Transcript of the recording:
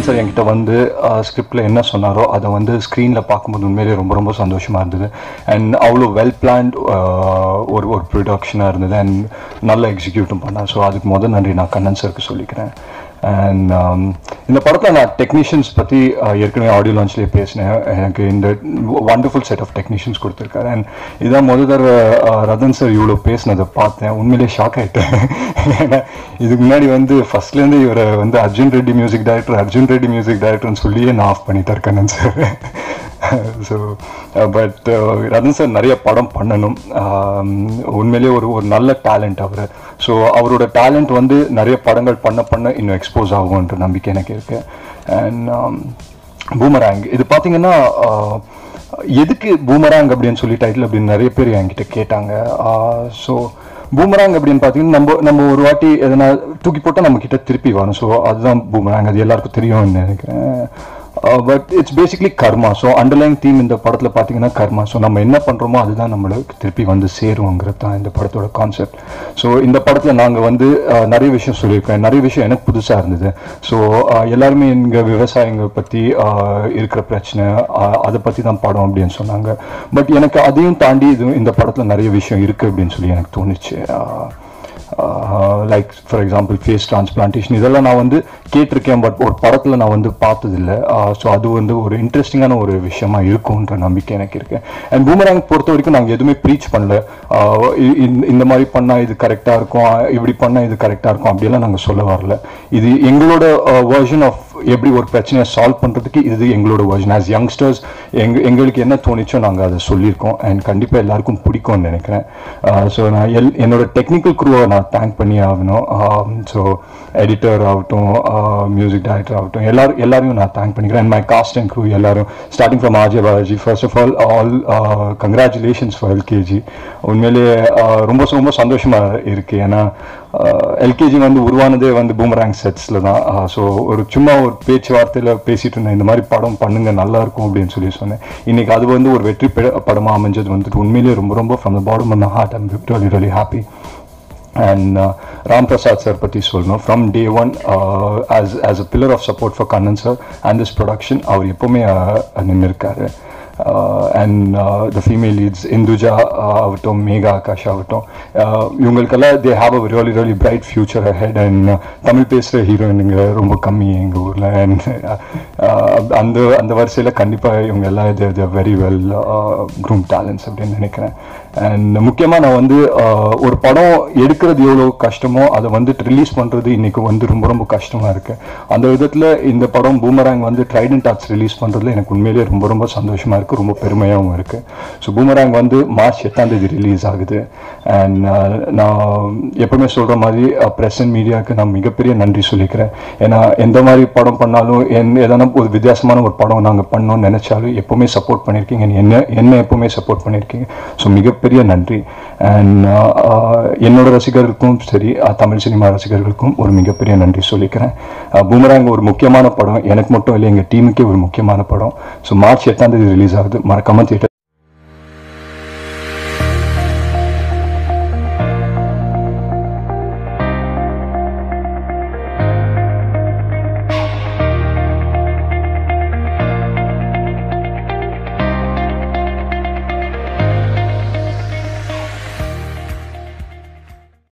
sir என்கிட்ட வந்து ஸ்கிரிப்டில் என்ன சொன்னாரோ அதை வந்து ஸ்க்ரீனில் பார்க்கும்போது உண்மையிலேயே ரொம்ப ரொம்ப சந்தோஷமாக இருந்தது அண்ட் அவ்வளோ வெல் பிளான்ட் ஒரு ஒரு ப்ரொடக்ஷனாக இருந்தது அண்ட் நல்லா எக்ஸிக்யூட்டும் பண்ணேன் ஸோ அதுக்கு முதல் நன்றி நான் கண்ணன் சருக்கு சொல்லிக்கிறேன் அண்ட் இந்த படத்தில் நான் டெக்னீஷியன்ஸ் பற்றி ஏற்கனவே ஆடியோ லான்ச்லேயே பேசினேன் எனக்கு இந்த வண்டர்ஃபுல் செட் ஆஃப் டெக்னீஷியன்ஸ் கொடுத்துருக்காரு அண்ட் இதான் முதல் தடவை அஹ், ரதன் சார் இவ்வளோ பேசினதை பார்த்தேன் உண்மையிலேயே ஷாக் ஆகிட்டேன் ஏன்னா இதுக்கு முன்னாடி வந்து ஃபர்ஸ்ட்லேருந்து இவரை வந்து Arjun Reddy music director Arjun Reddy music டைரக்டர்னு சொல்லியே நான் ஆஃப் பண்ணிட்டார் Kannan sir so but Rathan sir நிறைய படம் பண்ணணும் ஆம், உண்மையிலேயே ஒரு ஒரு நல்ல டேலண்ட் அவர் ஸோ அவரோட டேலண்ட் வந்து நிறைய படங்கள் பண்ண பண்ண இன்னும் எக்ஸ்போஸ் ஆகும்ன்ற நம்பிக்கை எனக்கு இருக்கு அண்ட் பூமராங் இது பார்த்தீங்கன்னா ஆஹ், எதுக்கு பூமராங் அப்படின்னு சொல்லி டைட்டில் அப்படின்னு நிறைய பேர் என்கிட்ட கேட்டாங்க ஸோ பூமராங் அப்படின்னு பார்த்தீங்கன்னா நம்ம நம்ம ஒரு வாட்டி எதனா தூக்கி போட்டால் நம்ம கிட்ட திருப்பி வரும் ஸோ அதுதான் பூமராங் அது எல்லாருக்கும் தெரியும்னு நினைக்கிறேன் but it's basically karma so underlying theme இந்த படத்தில் பார்த்தீங்கன்னா கர்மா ஸோ நம்ம என்ன பண்ணுறோமோ அதுதான் நம்மளுக்கு திருப்பி வந்து சேருவோங்கிறது தான் இந்த படத்தோட கான்செப்ட் ஸோ இந்த படத்தில் நாங்கள் வந்து அஹ், நிறைய விஷயம் சொல்லியிருக்கோம் நிறைய விஷயம் எனக்கு புதுசாக இருந்தது ஸோ எல்லாருமே எங்கள் விவசாயிங்க பற்றி இருக்கிற பிரச்சனை அஹ், அதை பற்றி தான் படம் அப்படின்னு சொன்னாங்க பட் எனக்கு அதையும் தாண்டி இது இந்த படத்தில் நிறைய விஷயம் இருக்குது அப்படின்னு சொல்லி எனக்கு தோணுச்சு ah, like for example face transplantation இதெல்லாம் நான் வந்து கேட்டிருக்கேன் பட் ஒரு படத்தில் நான் வந்து பார்த்ததில்ல ஸோ அது வந்து ஒரு இன்ட்ரெஸ்டிங்கான ஒரு விஷயமா இருக்கும்ன்ற நம்பிக்கை எனக்கு இருக்கு அண்ட் பூமராங் பொறுத்த வரைக்கும் நாங்கள் எதுவுமே ப்ரீச் பண்ணல ஆஹ் இ- இந்த- இந்த மாதிரி பண்ணால் இது கரெக்டாக இருக்கும் ஆஹ் இப்படி பண்ணால் இது கரெக்டாக இருக்கும் அப்படியெல்லாம் நாங்கள் சொல்ல வரல இது எங்களோட வேர்ஷன் ஆஃப் எப்படி ஒரு பிரச்சனையை சால்வ் பண்ணுறதுக்கு இது எங்களோட வேர்ஷன் ஆஸ் யங்ஸ்டர்ஸ் எங்க எங்களுக்கு என்ன தோணுச்சோ நாங்கள் அதை சொல்லியிருக்கோம் அண்ட் கண்டிப்பாக எல்லாருக்கும் பிடிக்கும்னு நினைக்கிறேன் ஸோ நான் எல் என்னோட டெக்னிக்கல் குரூவை நான் தேங்க் பண்ணி ஆகணும் ஸோ எடிட்டர் ஆகட்டும் மியூசிக் டைரக்டர் ஆகட்டும் எல்லாரும் எல்லாரையும் நான் தேங்க் பண்ணிக்கிறேன் and my cast and crew எல்லாரும் starting from Ajay Balaji first of all all congratulations for LKG உண்மையிலேயே uh, ரொம்ப ரொம்ப சந்தோஷமாக இருக்குது ஏன்னா எல்கேஜி வந்து உருவானதே வந்து பூமராங் செட்ஸில் தான் ஸோ ஒரு சும்மா ஒரு பேச்சுவார்த்தையில் பேசிட்டு இருந்தேன் இந்த மாதிரி படம் பண்ணுங்க நல்லா இருக்கும் அப்படின்னு சொல்லி சொன்னேன் இன்னைக்கு அது வந்து ஒரு வெற்றி பெ- படமா அமைஞ்சது வந்துட்டு உண்மையிலேயே ரொம்ப ரொம்ப from the bottom of my heart I'm really really happy and Ram Prasad sir பற்றி சொல்லணும் from day one as as a pillar of support for Kannan sir and this production அவர் எப்போவுமே நின்று இருக்காரு and the female leads Induja ஆகட்டும் மேகா ஆகாஷ் ஆகட்டும் uh, இவங்களுக்கெல்லாம் they have a really really bright future head and Tamil பேசுகிற ஹீரோயினுங்க ரொம்ப கம்மி எங்கள் ஊரில் அண்ட் அந்த அந்த வரிசையில் கண்டிப்பாக இவங்க எல்லாம் இது வெரி வெல் க்ரூம் டேலண்ட்ஸ் அப்படின்னு நினைக்கிறேன் அண்ட் முக்கியமாக நான் வந்து uh, ஒரு படம் எடுக்கிறது எவ்வளோ கஷ்டமோ அதை வந்துட்டு ரிலீஸ் பண்ணுறது இன்னைக்கு வந்து ரொம்ப ரொம்ப கஷ்டமாக இருக்கு அந்த விதத்தில் இந்த படம் பூமராங் வந்து ட்ரைடன் டாட்ஸ் ரிலீஸ் பண்ணுறதுல எனக்கு உண்மையிலேயே ரொம்ப ரொம்ப சந்தோஷமாக இருக்குது ரொம்ப பெருமையாகவும் இருக்குது ஸோ பூமராங் வந்து மார்ச் எட்டாம் தேதி ரிலீஸ் ஆகுது அண்ட் நான் எப்பவுமே சொல்கிற மாதிரி ப்ரெஸ் அண்ட் மீடியாவுக்கு நான் மிகப்பெரிய நன்றி சொல்லிக்கிறேன் ஏன்னா எந்த மாதிரி படம் பண்ணாலும் என் எதனா ஒரு வித்தியாசமான ஒரு படம் நாங்கள் பண்ணோம்னு நினைச்சாலும் எப்பவுமே சப்போர்ட் பண்ணியிருக்கீங்க என்ன என்ன எப்பவுமே சப்போர்ட் பண்ணியிருக்கீங்க ஸோ மிகப்பெரிய நன்றி அண்ட் என்னோட ரசிகர்களுக்கும் சரி அஹ், தமிழ் சினிமா ரசிகர்களுக்கும் ஒரு மிகப்பெரிய நன்றி சொல்லிக்கிறேன் அஹ், பூமராங் ஒரு முக்கியமான படம் எனக்கு மட்டும் இல்லை எங்கள் டீமுக்கே ஒரு முக்கியமான படம் ஸோ மார்ச் எட்டாம் தேதி ரிலீஸ் ஆகுது மறக்காம தியேட்டர்